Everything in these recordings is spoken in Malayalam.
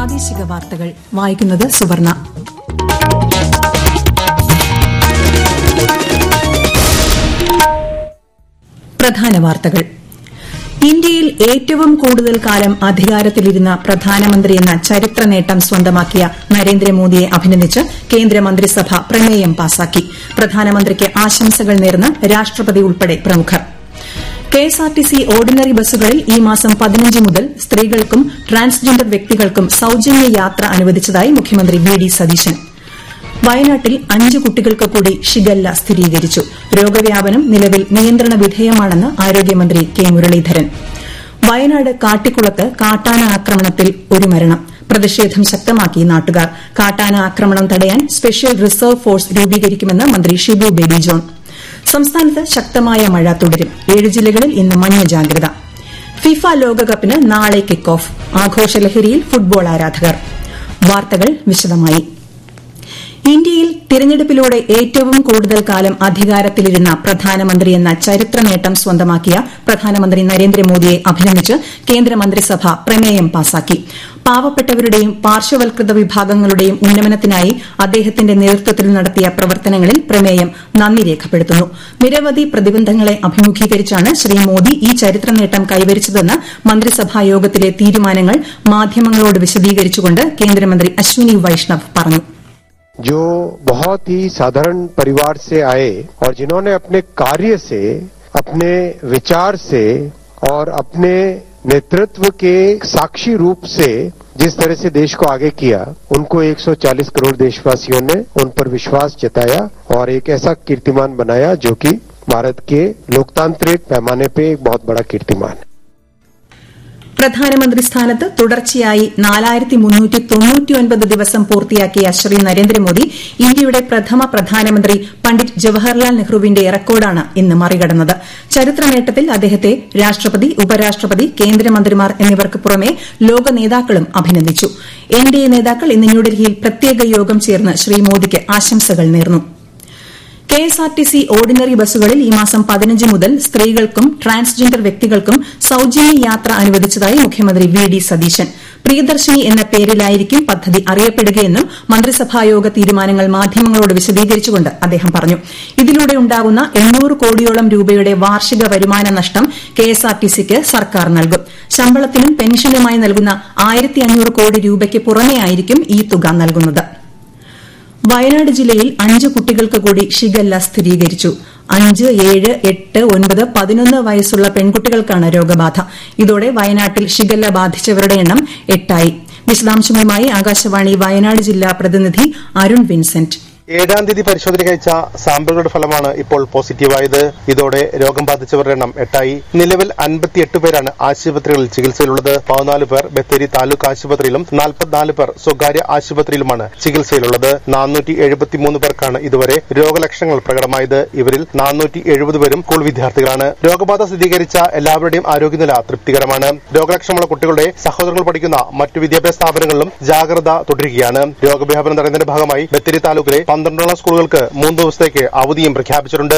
പ്രാദേശിക വാർത്തകൾ വായിക്കുന്നത് സുവർണ പ്രധാന വാർത്തകൾ ഇന്ത്യയിൽ ഏറ്റവും കൂടുതൽ കാലം അധികാരത്തിലിരുന്ന പ്രധാനമന്ത്രിയെന്ന ചരിത്ര നേട്ടം സ്വന്തമാക്കിയ നരേന്ദ്രമോദിയെ അഭിനന്ദിച്ച് കേന്ദ്രമന്ത്രിസഭ പ്രമേയം പാസാക്കി പ്രധാനമന്ത്രിക്ക് ആശംസകൾ നേർന്ന് രാഷ്ട്രപതി ഉൾപ്പെടെ പ്രമുഖർ കെഎസ്ആർടിസി ഓർഡിനറി ബസ്സുകളിൽ ഈ മാസം പതിനഞ്ച് മുതൽ സ്ത്രീകൾക്കും ട്രാൻസ്ജെൻഡർ വ്യക്തികൾക്കും സൌജന്യ യാത്ര അനുവദിച്ചതായി മുഖ്യമന്ത്രി വി ഡി സതീശൻ വയനാട്ടിൽ അഞ്ച് കുട്ടികൾക്ക് കൂടി ഷിഗല്ല സ്ഥിരീകരിച്ചു രോഗവ്യാപനം നിലവിൽ നിയന്ത്രണ വിധേയമാണെന്ന് ആരോഗ്യമന്ത്രി കെ മുരളീധരൻ വയനാട് കാട്ടിക്കുളത്ത് കാട്ടാന ആക്രമണത്തിൽ ഒരു മരണം പ്രതിഷേധം ശക്തമാക്കി നാട്ടുകാർ കാട്ടാന ആക്രമണം തടയാൻ സ്പെഷ്യൽ റിസർവ് ഫോഴ്സ് രൂപീകരിക്കുമെന്ന് മന്ത്രി ഷിബു ബേബി ജോൺ സംസ്ഥാനത്ത് ശക്തമായ മഴ തുടരും ഏഴ് ജില്ലകളിൽ ഇന്ന് മഞ്ഞ ജാഗ്രത ഫിഫ ലോകകപ്പിന് നാളെ കിക്ക് ഓഫ് ആഘോഷലഹരിയിൽ ഫുട്ബോൾ ആരാധകർ വാർത്തകൾ വിശദമായി ഇന്ത്യയിൽ തിരഞ്ഞെടുപ്പിലൂടെ ഏറ്റവും കൂടുതൽ കാലം അധികാരത്തിലിരുന്ന പ്രധാനമന്ത്രിയെന്ന ചരിത്ര നേട്ടം സ്വന്തമാക്കിയ പ്രധാനമന്ത്രി നരേന്ദ്രമോദിയെ അഭിനന്ദിച്ച് കേന്ദ്രമന്ത്രിസഭ പ്രമേയം പാസാക്കി പാവപ്പെട്ടവരുടെയും പാർശ്വവൽകൃത വിഭാഗങ്ങളുടെയും ഉന്നമനത്തിനായി അദ്ദേഹത്തിന്റെ നേതൃത്വത്തിൽ നടത്തിയ പ്രവർത്തനങ്ങളിൽ പ്രമേയം നന്ദി രേഖപ്പെടുത്തുന്നു നിരവധി പ്രതിബന്ധങ്ങളെ അഭിമുഖീകരിച്ചാണ് ശ്രീ മോദി ഈ ചരിത്ര നേട്ടം കൈവരിച്ചതെന്ന് മന്ത്രിസഭാ യോഗത്തിലെ തീരുമാനങ്ങൾ മാധ്യമങ്ങളോട് വിശദീകരിച്ചുകൊണ്ട് കേന്ദ്രമന്ത്രി അശ്വിനി വൈഷ്ണവ് പറഞ്ഞു जो बहुत ही साधारण परिवार से आए और जिन्होंने अपने कार्य से अपने विचार से और अपने नेतृत्व के साक्षी रूप से जिस तरह से देश को आगे किया उनको 140 करोड़ देशवासियों ने उन पर विश्वास जताया और एक ऐसा कीर्तिमान बनाया जो कि भारत के लोकतांत्रिक पैमाने पे एक बहुत बड़ा कीर्तिमान है പ്രധാനമന്ത്രി സ്ഥാനത്ത് തുടർച്ചയായി നാലായിരത്തി മുന്നൂറ്റി തൊണ്ണൂറ്റിയൊൻപത് ദിവസം പൂർത്തിയാക്കിയ ശ്രീ നരേന്ദ്രമോദി ഇന്ത്യയുടെ പ്രഥമ പ്രധാനമന്ത്രി പണ്ഡിറ്റ് ജവഹർലാൽ നെഹ്റുവിന്റെ റെക്കോർഡാണ് ഇന്ന് മറികടന്നത് ചരിത്ര നേട്ടത്തിൽ അദ്ദേഹത്തെ രാഷ്ട്രപതി ഉപരാഷ്ട്രപതി കേന്ദ്രമന്ത്രിമാർ എന്നിവർക്ക് പുറമെ ലോക നേതാക്കളും അഭിനന്ദിച്ചു എൻഡിഎ നേതാക്കൾ ഇന്ന് ന്യൂഡൽഹിയിൽ പ്രത്യേക യോഗം ചേർന്ന് ശ്രീ മോദിക്ക് ആശംസകൾ നേർന്നു കെഎസ്ആർടിസി ഓർഡിനറി ബസ്സുകളിൽ ഈ മാസം പതിനഞ്ച് മുതൽ സ്ത്രീകൾക്കും ട്രാൻസ്ജെൻഡർ വ്യക്തികൾക്കും സൌജന്യ യാത്ര അനുവദിച്ചതായി മുഖ്യമന്ത്രി വി ഡി സതീശൻ പ്രിയദർശിനി എന്ന പേരിലായിരിക്കും പദ്ധതി അറിയപ്പെടുകയെന്നും മന്ത്രിസഭായോഗ തീരുമാനങ്ങൾ മാധ്യമങ്ങളോട് വിശദീകരിച്ചുകൊണ്ട് അദ്ദേഹം പറഞ്ഞു ഇതിലൂടെ ഉണ്ടാകുന്ന എണ്ണൂറ് കോടിയോളം രൂപയുടെ വാർഷിക വരുമാന നഷ്ടം കെഎസ്ആർടിസിക്ക് സർക്കാർ നൽകും ശമ്പളത്തിനും പെൻഷനുമായി നൽകുന്ന ആയിരത്തി അഞ്ഞൂറ് കോടി രൂപയ്ക്ക് പുറമെയായിരിക്കും ഈ തുക നൽകുന്നത് വയനാട് ജില്ലയിൽ അഞ്ച് കുട്ടികൾക്ക് കൂടി ഷിഗല്ല സ്ഥിരീകരിച്ചു അഞ്ച് ഏഴ് എട്ട് ഒൻപത് പതിനൊന്ന് വയസ്സുള്ള പെൺകുട്ടികൾക്കാണ് രോഗബാധ ഇതോടെ വയനാട്ടിൽ ഷിഗല്ല ബാധിച്ചവരുടെ എണ്ണം എട്ടായി വിശദാംശങ്ങളുമായി ആകാശവാണി വയനാട് ജില്ലാ പ്രതിനിധി അരുൺ വിൻസെന്റ് ഏഴാം തീയതി പരിശോധനയ്ക്ക് അയച്ച സാമ്പിളുകളുടെ ഫലമാണ് ഇപ്പോൾ പോസിറ്റീവായത് ഇതോടെ രോഗം ബാധിച്ചവരുടെ എണ്ണം എട്ടായി നിലവിൽ അൻപത്തിയെട്ട് പേരാണ് ആശുപത്രികളിൽ ചികിത്സയിലുള്ളത് പതിനാല് പേർ ബത്തേരി താലൂക്ക് ആശുപത്രിയിലും നാൽപ്പത്തിനാല് പേർ സ്വകാര്യ ആശുപത്രിയിലുമാണ് ചികിത്സയിലുള്ളത് നാനൂറ്റി എഴുപത്തിമൂന്ന് പേർക്കാണ് ഇതുവരെ രോഗലക്ഷണങ്ങൾ പ്രകടമായത് ഇവരിൽ നാനൂറ്റി എഴുപത് പേരും സ്കൂൾ വിദ്യാർത്ഥികളാണ് രോഗബാധ സ്ഥിരീകരിച്ച എല്ലാവരുടെയും ആരോഗ്യനില തൃപ്തികരമാണ് രോഗലക്ഷണമുള്ള കുട്ടികളുടെ സഹോദരങ്ങൾ പഠിക്കുന്ന മറ്റു വിദ്യാഭ്യാസ സ്ഥാപനങ്ങളിലും ജാഗ്രത തുടരുകയാണ് രോഗവ്യാപനം തടയുന്നതിന്റെ ഭാഗമായി ബത്തേരി താലൂക്കിലെ പന്ത്രണ്ടോളം സ്കൂളുകൾക്ക് മൂന്ന് ദിവസത്തേക്ക് അവധിയും പ്രഖ്യാപിച്ചിട്ടുണ്ട്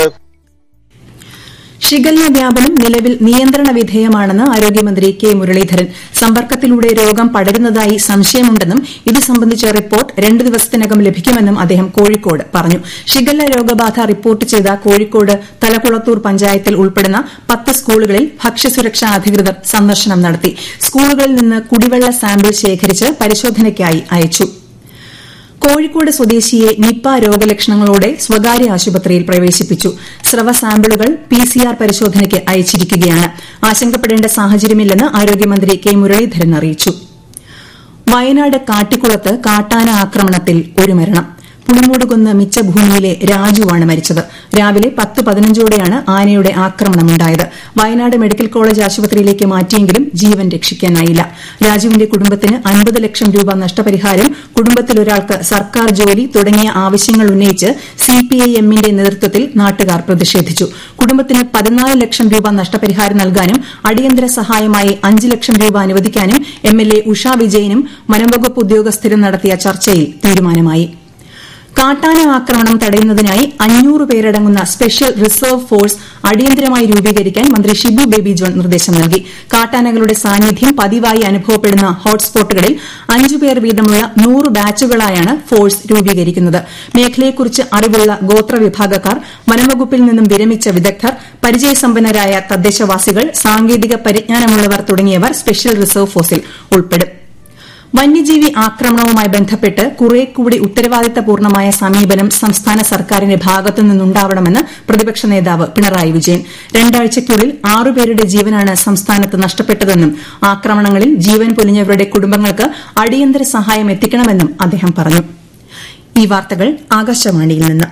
ഷിഗല്ല വ്യാപനം നിലവിൽ നിയന്ത്രണ വിധേയമാണെന്ന് ആരോഗ്യമന്ത്രി കെ മുരളീധരൻ സമ്പർക്കത്തിലൂടെ രോഗം പടരുന്നതായി സംശയമുണ്ടെന്നും ഇത് സംബന്ധിച്ച റിപ്പോർട്ട് രണ്ട് ദിവസത്തിനകം ലഭിക്കുമെന്നും അദ്ദേഹം കോഴിക്കോട് പറഞ്ഞു ഷിഗല്ല രോഗബാധ റിപ്പോർട്ട് ചെയ്ത കോഴിക്കോട് തലക്കുളത്തൂർ പഞ്ചായത്തിൽ ഉൾപ്പെടുന്ന പത്ത് സ്കൂളുകളിൽ ഭക്ഷ്യസുരക്ഷാ അധികൃതർ സന്ദർശനം നടത്തി സ്കൂളുകളിൽ നിന്ന് കുടിവെള്ള സാമ്പിൾ ശേഖരിച്ച് പരിശോധനയ്ക്കായി അയച്ചു കോഴിക്കോട് സ്വദേശിയെ നിപ്പ രോഗലക്ഷണങ്ങളോടെ സ്വകാര്യ ആശുപത്രിയിൽ പ്രവേശിപ്പിച്ചു സ്രവ സാമ്പിളുകൾ പിസിആർ പരിശോധനയ്ക്ക് അയച്ചിരിക്കുകയാണ് ആശങ്കപ്പെടേണ്ട സാഹചര്യമില്ലെന്ന് ആരോഗ്യമന്ത്രി കെ മുരളീധരൻ അറിയിച്ചു വയനാട് കാട്ടിക്കുളത്ത് കാട്ടാന ആക്രമണത്തിൽ ഒരു മരണം പുളിമൂടുകുന്ന് മിച്ചഭൂമിയിലെ രാജുവാണ് മരിച്ചത് രാവിലെ പത്ത് പതിനഞ്ചോടെയാണ് ആനയുടെ ആക്രമണമുണ്ടായത് വയനാട് മെഡിക്കൽ കോളേജ് ആശുപത്രിയിലേക്ക് മാറ്റിയെങ്കിലും ജീവൻ രക്ഷിക്കാനായില്ല രാജുവിന്റെ കുടുംബത്തിന് അൻപത് ലക്ഷം രൂപ നഷ്ടപരിഹാരം കുടുംബത്തിലൊരാൾക്ക് സർക്കാർ ജോലി തുടങ്ങിയ ആവശ്യങ്ങൾ ഉന്നയിച്ച് സിപിഐഎമ്മിന്റെ നേതൃത്വത്തിൽ നാട്ടുകാർ പ്രതിഷേധിച്ചു കുടുംബത്തിന് പതിനാല് ലക്ഷം രൂപ നഷ്ടപരിഹാരം നൽകാനും അടിയന്തര സഹായമായി അഞ്ച് ലക്ഷം രൂപ അനുവദിക്കാനും എംഎൽഎ ഉഷ വിജയനും വനംവകുപ്പ് ഉദ്യോഗസ്ഥരും നടത്തിയ ചർച്ചയിൽ തീരുമാനമായി കാട്ടാന ആക്രമണം തടയുന്നതിനായി അഞ്ഞൂറ് പേരടങ്ങുന്ന സ്പെഷ്യൽ റിസർവ് ഫോഴ്സ് അടിയന്തരമായി രൂപീകരിക്കാൻ മന്ത്രി ഷിബു ബേബി ജോൺ നിർദ്ദേശം നൽകി കാട്ടാനകളുടെ സാന്നിധ്യം പതിവായി അനുഭവപ്പെടുന്ന ഹോട്ട്സ്പോട്ടുകളിൽ അഞ്ചുപേർ വീതമുള്ള നൂറ് ബാച്ചുകളായാണ് ഫോഴ്സ് രൂപീകരിക്കുന്നത് മേഖലയെക്കുറിച്ച് അറിവുള്ള ഗോത്രവിഭാഗക്കാർ വനംവകുപ്പിൽ നിന്നും വിരമിച്ച വിദഗ്ധർ പരിചയസമ്പന്നരായ തദ്ദേശവാസികൾ സാങ്കേതിക പരിജ്ഞാനമുള്ളവർ തുടങ്ങിയവർ സ്പെഷ്യൽ റിസർവ് ഫോഴ്സിൽ ഉൾപ്പെടും വന്യജീവി ആക്രമണവുമായി ബന്ധപ്പെട്ട് കുറെ കൂടി ഉത്തരവാദിത്തപൂർണമായ സമീപനം സംസ്ഥാന സർക്കാരിന്റെ ഭാഗത്തു നിന്നുണ്ടാവണമെന്ന് പ്രതിപക്ഷ നേതാവ് പിണറായി വിജയൻ രണ്ടാഴ്ചയ്ക്കുള്ളിൽ ആറുപേരുടെ ജീവനാണ് സംസ്ഥാനത്ത് നഷ്ടപ്പെട്ടതെന്നും ആക്രമണങ്ങളിൽ ജീവൻ പൊലിഞ്ഞവരുടെ കുടുംബങ്ങൾക്ക് അടിയന്തര സഹായം എത്തിക്കണമെന്നും അദ്ദേഹം പറഞ്ഞു ഈ വാർത്തകൾ ആകാശവാണിയിൽ നിന്ന്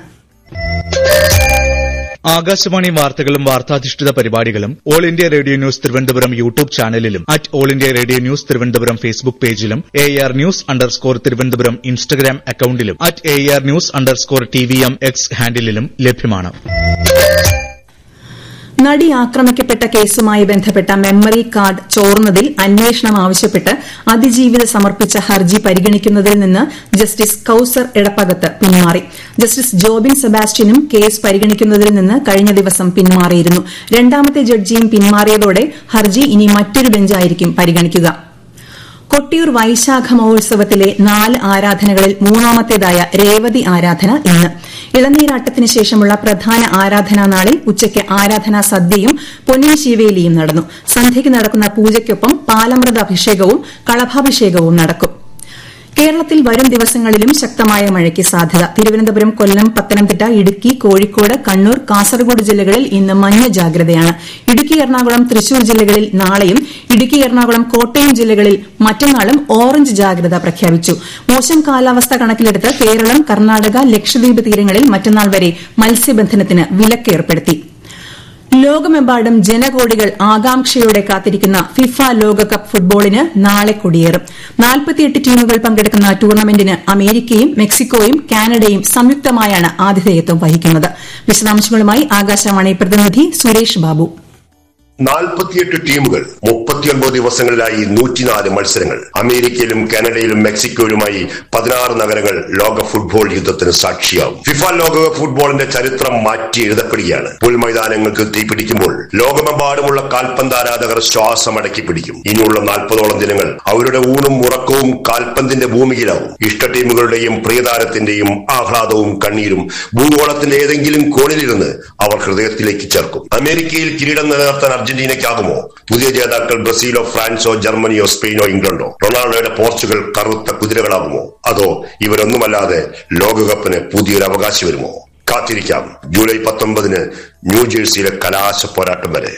ആകാശവാണി വാർത്തകളും വാർത്താധിഷ്ഠിത പരിപാടികളും all India radio news Thiruvananthapuram YouTube ചാനലിലും at all India radio news Thiruvananthapuram Facebook പേജിലും A R news underscore Thiruvananthapuram Instagram അക്കൌണ്ടിലും at A R news underscore T V M X ഹാൻഡിലും ലഭ്യമാണ് നടി ആക്രമിക്കപ്പെട്ട കേസുമായി ബന്ധപ്പെട്ട മെമ്മറി കാർഡ് ചോർന്നതിൽ അന്വേഷണം ആവശ്യപ്പെട്ട് അതിജീവിത സമർപ്പിച്ച ഹർജി പരിഗണിക്കുന്നതിൽ നിന്ന് ജസ്റ്റിസ് കൌസർ എടപ്പകത്ത് പിന്മാറി ജസ്റ്റിസ് ജോബിൻ സെബാസ്റ്റ്യനും കേസ് പരിഗണിക്കുന്നതിൽ നിന്ന് കഴിഞ്ഞ ദിവസം പിന്മാറിയിരുന്നു രണ്ടാമത്തെ ജഡ്ജിയും പിന്മാറിയതോടെ ഹർജി ഇനി മറ്റൊരു ബെഞ്ചായിരിക്കും പരിഗണിക്കുക കൊട്ടിയൂർ വൈശാഖ മഹോത്സവത്തിലെ നാല് ആരാധനകളിൽ മൂന്നാമത്തേതായ രേവതി ആരാധന ഇന്ന് ഇളനീരാട്ടത്തിന് ശേഷമുള്ള പ്രധാന ആരാധനാ നാളിൽ ഉച്ചയ്ക്ക് ആരാധനാ സദ്യയും പൊന്നിൻ ശിവേലിയും നടന്നു സന്ധ്യയ്ക്ക് നടക്കുന്ന പൂജയ്ക്കൊപ്പം പാലമൃത അഭിഷേകവും കളഭാഭിഷേകവും നടക്കും കേരളത്തിൽ വരും ദിവസങ്ങളിലും ശക്തമായ മഴയ്ക്ക് സാധ്യത തിരുവനന്തപുരം കൊല്ലം പത്തനംതിട്ട ഇടുക്കി കോഴിക്കോട് കണ്ണൂർ കാസർഗോഡ് ജില്ലകളിൽ ഇന്ന് മഞ്ഞ ജാഗ്രതയാണ് ഇടുക്കി എറണാകുളം തൃശൂർ ജില്ലകളിൽ നാളെയും ഇടുക്കി എറണാകുളം കോട്ടയം ജില്ലകളിൽ മറ്റന്നാളും ഓറഞ്ച് ജാഗ്രത പ്രഖ്യാപിച്ചു മോശം കാലാവസ്ഥ കണക്കിലെടുത്ത് കേരളം കർണാടക ലക്ഷദ്വീപ് തീരങ്ങളിൽ മറ്റന്നാൾ വരെ മത്സ്യബന്ധനത്തിന് വിലക്കേർപ്പെടുത്തി ലോകമെമ്പാടും ജനകോടികൾ ആകാംക്ഷയോടെ കാത്തിരിക്കുന്ന ഫിഫ ലോകകപ്പ് ഫുട്ബോളിന് നാളെ കൊടിയേറും നാൽപ്പത്തിയെട്ട് ടീമുകൾ പങ്കെടുക്കുന്ന ടൂർണമെന്റിന് അമേരിക്കയും മെക്സിക്കോയും കാനഡയും സംയുക്തമായാണ് ആതിഥേയത്വം വഹിക്കുന്നത് വിശദാംശങ്ങളുമായി ആകാശവാണി പ്രതിനിധി സുരേഷ് ബാബു നാൽപ്പത്തിയെട്ട് ടീമുകൾ മുപ്പത്തിയൊൻപത് ദിവസങ്ങളിലായി നൂറ്റിനാല് മത്സരങ്ങൾ അമേരിക്കയിലും കാനഡയിലും മെക്സിക്കോയിലുമായി പതിനാറ് നഗരങ്ങൾ ലോക ഫുട്ബോൾ യുദ്ധത്തിന് സാക്ഷിയാവും ഫിഫ ലോകകപ്പ് ഫുട്ബോളിന്റെ ചരിത്രം മാറ്റി എഴുതപ്പെടുകയാണ് പുൽമൈതാനങ്ങൾക്ക് തീപിടിക്കുമ്പോൾ ലോകമെമ്പാടുമുള്ള കാൽപന്ത് ആരാധകർ ശ്വാസമടക്കി പിടിക്കും ഇനിയുള്ള നാൽപ്പതോളം ദിനങ്ങൾ അവരുടെ ഊണും ഉറക്കവും കാൽപന്തിന്റെ ഭൂമിയിലാവും ഇഷ്ട ടീമുകളുടെയും പ്രിയതാരത്തിന്റെയും ആഹ്ലാദവും കണ്ണീരും ഭൂഗോളത്തിന്റെ ഏതെങ്കിലും കോണിലിരുന്ന് അവർ ഹൃദയത്തിലേക്ക് ചേർക്കും അമേരിക്കയിൽ കിരീടം നിലനിർത്താൻ അർജന്റീനയ്ക്കാകുമോ പുതിയ ജേതാക്കൾ ബ്രസീലോ ഫ്രാൻസോ ജർമ്മനിയോ സ്പെയിനോ ഇംഗ്ലണ്ടോ റൊണാൾഡോയുടെ പോർച്ചുഗൽ കറുത്ത കുതിരകളാകുമോ അതോ ഇവരൊന്നുമല്ലാതെ ലോകകപ്പിന് പുതിയൊരു അവകാശി വരുമോ കാത്തിരിക്കാം ജൂലൈ പത്തൊമ്പതിന് ന്യൂജേഴ്സിയിലെ കലാശ പോരാട്ടം വരെ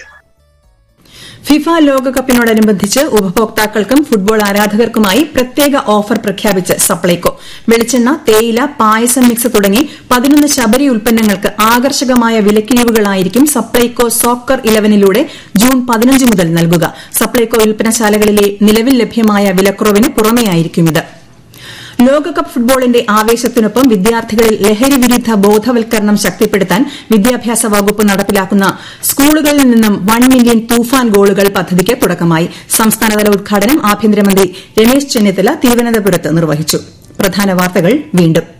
ഫിഫ ലോകകപ്പിനോടനുബന്ധിച്ച് ഉപഭോക്താക്കൾക്കും ഫുട്ബോൾ ആരാധകർക്കുമായി പ്രത്യേക ഓഫർ പ്രഖ്യാപിച്ച് സപ്ലൈകോ വെളിച്ചെണ്ണ തേയില പായസം മിക്സ് തുടങ്ങി പതിനൊന്ന് ശബരി ഉൽപ്പന്നങ്ങൾക്ക് ആകർഷകമായ വിലക്കിഴിവുകളായിരിക്കും സപ്ലൈകോ സോക്കർ ഇലവനിലൂടെ ജൂൺ പതിനഞ്ച് മുതൽ നൽകുക സപ്ലൈകോ വിൽപ്പനശാലകളിലെ നിലവിൽ ലഭ്യമായ വിലക്കുറവിന് പുറമെയായിരിക്കും ഇത് ലോകകപ്പ് ഫുട്ബോളിന്റെ ആവേശത്തിനൊപ്പം വിദ്യാർത്ഥികളിൽ ലഹരി വിരുദ്ധ ബോധവൽക്കരണം ശക്തിപ്പെടുത്താൻ വിദ്യാഭ്യാസ വകുപ്പ് നടപ്പിലാക്കുന്ന സ്കൂളുകളിൽ നിന്നും വൺ മില്യൺ തൂഫാൻ ഗോളുകൾ പദ്ധതിക്ക് തുടക്കമായി സംസ്ഥാനതല ഉദ്ഘാടനം ആഭ്യന്തരമന്ത്രി രമേശ് ചെന്നിത്തല തിരുവനന്തപുരത്ത് നിർവഹിച്ചു പ്രധാന വാർത്തകൾ വീണ്ടും